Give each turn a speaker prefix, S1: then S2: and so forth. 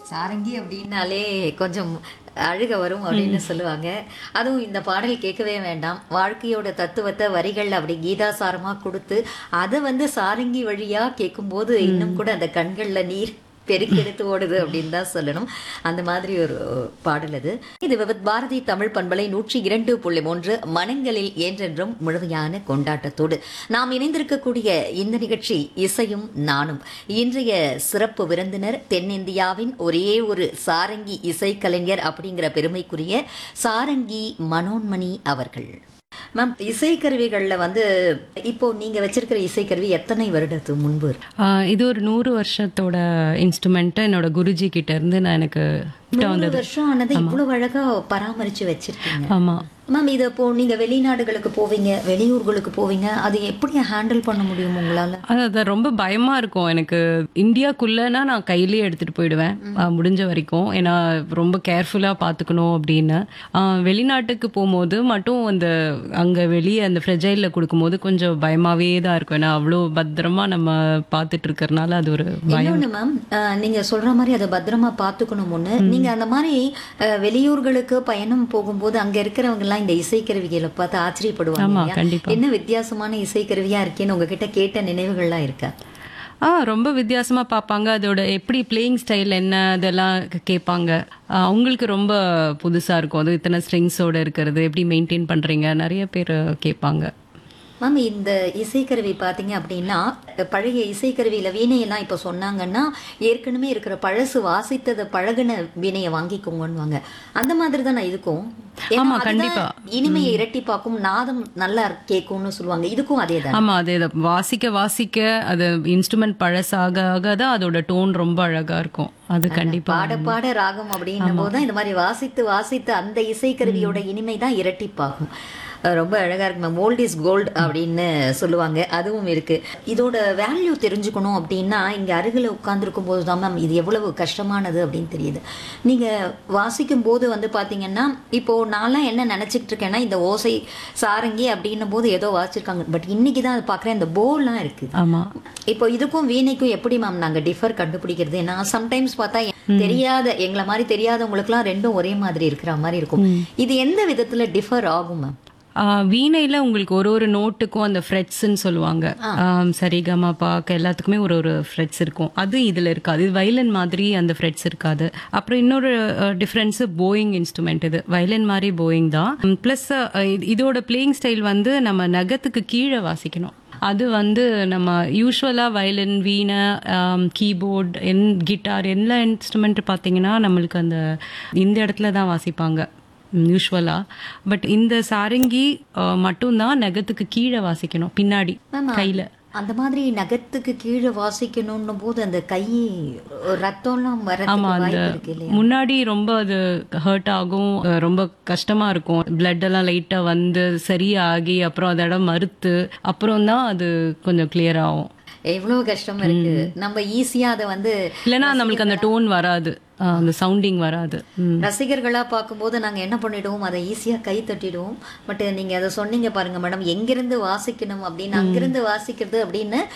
S1: சாரங்கி அப்படின்னாலே கொஞ்சம் அழுக வரும் அப்படின்னு சொல்லுவாங்க அதுவும் இந்த பாடல் கேட்கவே வேண்டாம் வாழ்க்கையோட தத்துவத்தை வரிகள் அப்படி கீதாசாரமா கொடுத்து அதை வந்து சாரங்கி வழியா கேட்கும்போது இன்னும் கூட அந்த கண்கள்ல நீர் பெருக்கெடுத்து ஓடுது அப்படின்னு தான் சொல்லணும் அந்த மாதிரி ஒரு பாடல் அது இது விவத் பாரதி தமிழ் பண்பலை நூற்றி இரண்டு புள்ளி மூன்று மனங்களில் என்றென்றும் முழுமையான கொண்டாட்டத்தோடு நாம் இணைந்திருக்கக்கூடிய இந்த நிகழ்ச்சி இசையும் நானும் இன்றைய சிறப்பு விருந்தினர் தென்னிந்தியாவின் ஒரே ஒரு சாரங்கி இசைக்கலைஞர் அப்படிங்கிற பெருமைக்குரிய சாரங்கி மனோன்மணி அவர்கள் மேம் இசைக்கருவிகளில் வந்து இப்போ நீங்க வச்சிருக்கிற இசைக்கருவி எத்தனை வருடத்து முன்பு இருக்கு?
S2: ஆஹ் இது ஒரு நூறு வருஷத்தோட இன்ஸ்ட்ருமெண்ட் என்னோட குருஜி கிட்ட இருந்து நான் எனக்கு
S1: நூறு வருஷம் ஆனதை இவ்வளவு அழகா பராமரிச்சு வச்சிருக்கீங்க
S2: ஆமா
S1: மேம் இது இப்போ நீங்க வெளிநாடுகளுக்கு போவீங்க வெளியூர்களுக்கு போவீங்க அது எப்படி ஹேண்டில் பண்ண முடியும் உங்களால
S2: அது அது ரொம்ப பயமா இருக்கும் எனக்கு இந்தியாக்குள்ளனா நான் கையிலேயே எடுத்துட்டு போயிடுவேன் ஆஹ் முடிஞ்ச வரைக்கும் ஏன்னா ரொம்ப கேர்ஃபுல்லா பாத்துக்கணும் அப்படின்னு ஆஹ் வெளிநாட்டுக்கு போகும்போது மட்டும் அந்த அங்க வெளியே அந்த ஃப்ரெஜைல கொடுக்கும்போது கொஞ்சம் பயமாவே தான் இருக்கும் ஏன்னா அவ்வளோ பத்திரமா நம்ம பார்த்துட்டு இருக்கறனால அது ஒரு பயம்
S1: இன்னொன்னு மேம் அஹ், நீங்க சொல்ற மாதிரி அதை பத்திரமா பாத்துக்கணும் ஒண்ணு நீங்க அந்த மாதிரி அஹ், வெளியூர்களுக்கு பயணம் போகும்போது அங்க இருக்கிறவங்க எல்லாம் இந்த இசைக்கருவிகளை பார்த்து ஆச்சரியப்படுவாங்க
S2: ஆமா,
S1: இல்லையா?
S2: கண்டிப்பா.
S1: என்ன வித்தியாசமான இசைக்கருவியா இருக்கேன்னு உங்ககிட்ட கேட்ட நினைவுகள்லாம் இருக்கா
S2: ஆ ரொம்ப வித்தியாசமா பார்ப்பாங்க அதோட எப்படி பிளேயிங் ஸ்டைல் என்ன அதெல்லாம் கே- கேட்பாங்க ஆ, அவங்களுக்கு ரொம்ப புதுசா இருக்கும் அது இத்தனை ஸ்ட்ரிங்ஸோட இருக்கிறது எப்படி மெயின்டைன் பண்றீங்க நிறைய பேர் கேட்பாங்க
S1: மேம் இந்த இசைக்கருவி பார்த்தீங்க அப்படின்னா பழைய இசைக்கருவியில வீணையெல்லாம் இப்போ சொன்னாங்கன்னா ஏற்கனவே இருக்கிற பழசு வாசித்ததை பழகுன வீணையை வாங்கிக்கோங்கன்னுவாங்க அந்த மாதிரி தான் இதுக்கும் ஏன்னா
S2: ஆமா,
S1: அதுதான்
S2: கண்டிப்பா.
S1: இனிமையை இரட்டிப்பாக்கும் நாதம் நல்லா கேட்கும்னு சொல்லுவாங்க இதுக்கும் அதே தான்
S2: ஆமா அது இத வாசிக்க வாசிக்க அது இன்ஸ்ட்ருமெண்ட் பழசாக ஆக தான் அதோட டோன் ரொம்ப அழகா இருக்கும் அது கண்டிப்பா
S1: பாட பாட ராகம் அப்படின்னும் போது தான் இந்த மாதிரி வாசித்து வாசித்து அந்த இசைக்கருவியோட இனிமை தான் இரட்டிப்பாகும் அஹ் ரொம்ப அழகா இருக்கு மேம் ஓல்ட் இஸ் கோல்ட் அப்படின்னு சொல்லுவாங்க அதுவும் இருக்கு இதோட வேல்யூ தெரிஞ்சுக்கணும் அப்படின்னா இங்க அருகில் உட்கார்ந்துருக்கும் போது தான் மேம் இது எவ்வளவு கஷ்டமானது அப்படின்னு தெரியுது நீங்க வாசிக்கும் போது வந்து பாத்தீங்கன்னா இப்போ நான்லாம் என்ன நினைச்சிட்டு இருக்கேன்னா இந்த ஓசை சாரங்கி அப்படின்னும் போது ஏதோ வாசிச்சிருக்காங்க பட் இன்னைக்கு தான் அது பாக்குறேன் இந்த போல்லாம் இருக்கு
S2: ஆமா
S1: இப்போ இதுக்கும் வீணைக்கும் எப்படி மேம் நாங்க டிஃபர் கண்டுபிடிக்கிறது ஏன்னா சம்டைம்ஸ் பார்த்தா தெரியாத எங்களை மாதிரி தெரியாதவங்களுக்குலாம் ரெண்டும் ஒரே மாதிரி இருக்கிற மாதிரி இருக்கும் இது எந்த விதத்துல டிஃபர் ஆகும் மேம்
S2: ஆஹ் வீணையில உங்களுக்கு ஒரு ஒரு நோட்டுக்கும் அந்த ஃப்ரெட்ஸ்ன்னு சொல்லுவாங்க ஆம், சரிகமா பாக்க எல்லாத்துக்குமே ஒரு ஒரு ஃப்ரெட்ஸ் இருக்கும் அது இதுல இருக்காது இது வயலின் மாதிரி அந்த ஃப்ரெட்ஸ் இருக்காது அப்புறம் இன்னொரு டிஃப்ரென்ஸ் போயிங் இன்ஸ்ட்ருமெண்ட் இது வயலின் மாதிரி போயிங் தான் ப்ளஸ் இதோட பிளேயிங் ஸ்டைல் வந்து நம்ம நகத்துக்கு கீழே வாசிக்கணும் அது வந்து நம்ம யூஸ்வலாக வயலின் வீணை கீபோர்ட் என் கிட்டார் எல்லா இன்ஸ்ட்ருமெண்ட் பார்த்தீங்கன்னா நம்மளுக்கு அந்த இந்த இடத்துல தான் வாசிப்பாங்க யூஸ்வலாக பட் இந்த சாரங்கி அஹ், மட்டும்தான் நகத்துக்கு கீழே வாசிக்கணும் பின்னாடி
S1: மேம்
S2: கையில
S1: அந்த மாதிரி நகத்துக்கு கீழே வாசிக்கணும்னும் போது அந்த கை ரத்தம்லாம்
S2: ஆமா
S1: வரதுக்கு
S2: அந்த
S1: வாய்ப்பு இருக்கு இல்லையா
S2: முன்னாடி ரொம்ப அது ஹர்ட் ஆகும் அஹ், ரொம்ப கஷ்டமா இருக்கும் பிளட் எல்லாம் லைட்டா வந்து சரியாகி அப்புறம் அந்த இடம் மறுத்து அப்புறம் தான் அது கொஞ்சம் கிளியர் ஆகும்
S1: எவ்வளவு கஷ்டம் இருக்கு நம்ம ஈஸியா அதை வந்து
S2: இல்லைன்னா நம்மளுக்கு அந்த டோன் வராது அஹ், அந்த சவுண்டிங் வராது ம்.
S1: ரசிகர்களா பார்க்கும்போது நாங்க என்ன பண்ணிடுவோம் அதை ஈஸியா கை தட்டிடுவோம் பட் நீங்க அதை சொன்னீங்க பாருங்க மேடம் எங்கிருந்து வாசிக்கணும் அப்படின்னு அங்கிருந்து வாசிக்கிறது அப்படின்னு